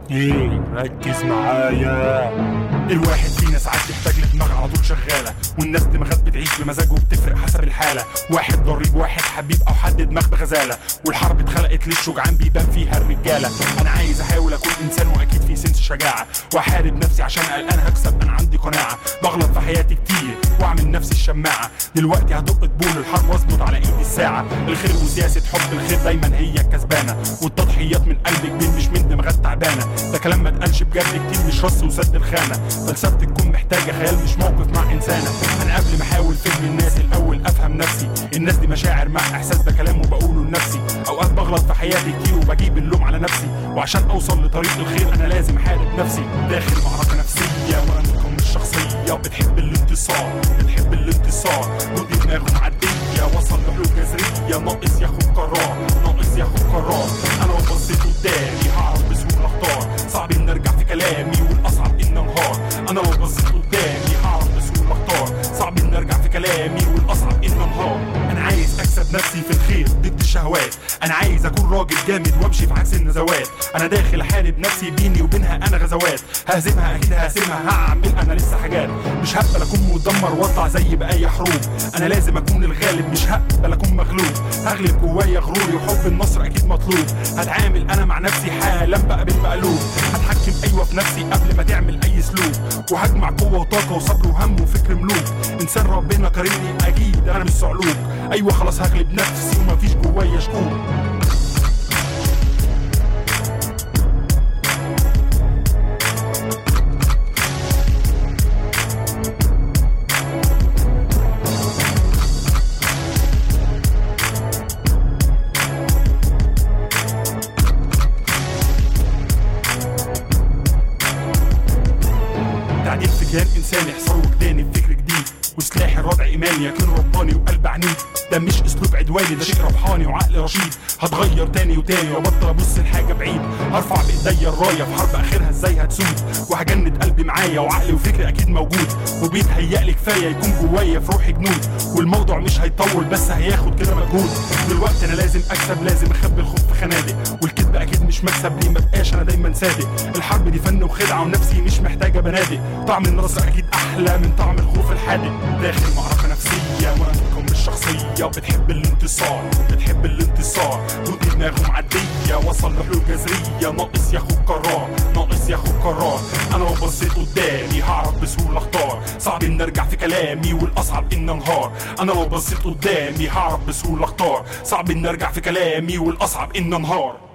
ايه ركز معايا الواحد فينا ساعات يحتاج لدماغ على طول شغاله والناس دماغات بتعيش بمزاج وبتفرق حسب الحاله واحد ضريب واحد حبيب او حد دماغ بغزاله والحرب اتخلقت للشجعان بيبان فيها الرجاله انا عايز احاول اكون انسان واكيد في سنس شجاعه واحارب نفسي عشان قلقان هكسب انا عندي قناعه بغلط في حياتي كتير واعمل نفسي الشماعه دلوقتي هدق طبول الحرب واظبط على ايدي الساعه الخير وسياسه حب الخير دايما هي الكسبانه والتضحيات من قلب كبير مش من دماغات تعبانه ده كلام ما اتقالش بجد كتير مش رص وسد الخانه فلسفه تكون محتاجه خيال مش موقف مع انسانه انا قبل ما احاول فهم الناس الاول افهم نفسي الناس دي مشاعر مع احساس ده كلام وبقوله لنفسي اوقات بغلط في حياتي كتير وبجيب اللوم على نفسي وعشان اوصل لطريق الخير انا لازم احارب نفسي داخل معركه نفسيه وانا منكم الشخصيه بتحب الانتصار بتحب الانتصار ودي دماغه معديه وصل لحلول جذريه ناقص ياخد قرار ناقص ياخد قرار انا لو بصيت قدامي هعرف بسهوله اختار صعب ان ارجع في كلامي والاصعب ان انهار انا لو بصيت قدامي هعرف بسهوله اختار صعب ان ارجع في كلامي والاصعب ان انهار انا عايز اكسب نفسي في الخير ضد الشهوات انا عايز اكون راجل جامد وامشي في عكس النزوات انا داخل احارب نفسي بيني وبينها انا غزوات ههزمها اكيد ههزمها هعمل انا لسه حاجات مش هقبل اكون مدمر واطلع زي باقي حروب انا لازم اكون الغالب مش هقبل اكون مغلوب هغلب جوايا غروري وحب النصر اكيد مطلوب هتعامل انا مع نفسي حالا بقى بالمقلوب هتحكم ايوه في نفسي قبل ما تعمل اي سلوك وهجمع قوه وطاقه وصبر وهم وفكر ملوك انسان ربنا كريمني اكيد انا مش صعلوك ايوه خلاص هغلب نفسي ومفيش جوايا شكوك تعديل في كيان انساني يحصل وجداني بفكر جديد وسلاح الردع ايماني يكون رباني وقلب عنيد ده مش اسلوب عدواني ده شيء روحاني وعقل رشيد هتغير تاني وتاني وابطل ابص لحاجه بعيد هرفع بايديا الرايه في حرب اخرها ازاي هتسود وهجند قلبي معايا وعقلي وفكري اكيد موجود وبيتهيألي كفايه يكون جوايا في روحي جنود والموضوع مش هيطول بس هياخد كده مجهود دلوقتي انا لازم اكسب لازم اخبي الخوف في خنادق والكذب اكيد مش مكسب ليه مبقاش انا دايما صادق الحرب دي فن وخدعه ونفسي مش محتاجه بنادق طعم النصر اكيد احلى من طعم الخوف الحادق داخل معركه نفسيه وانا منكم الشخصيه بتحب الانتصار بتحب الانتصار ودي دماغه معديه وصل لحلول جذريه ناقص ياخد قرار ناقص ياخد قرار انا لو بصيت قدامي هعرف بسهوله اختار صعب ان ارجع في كلامي والاصعب ان انهار انا لو بصيت قدامي هعرف بسهوله اختار صعب ان ارجع في كلامي والاصعب ان انهار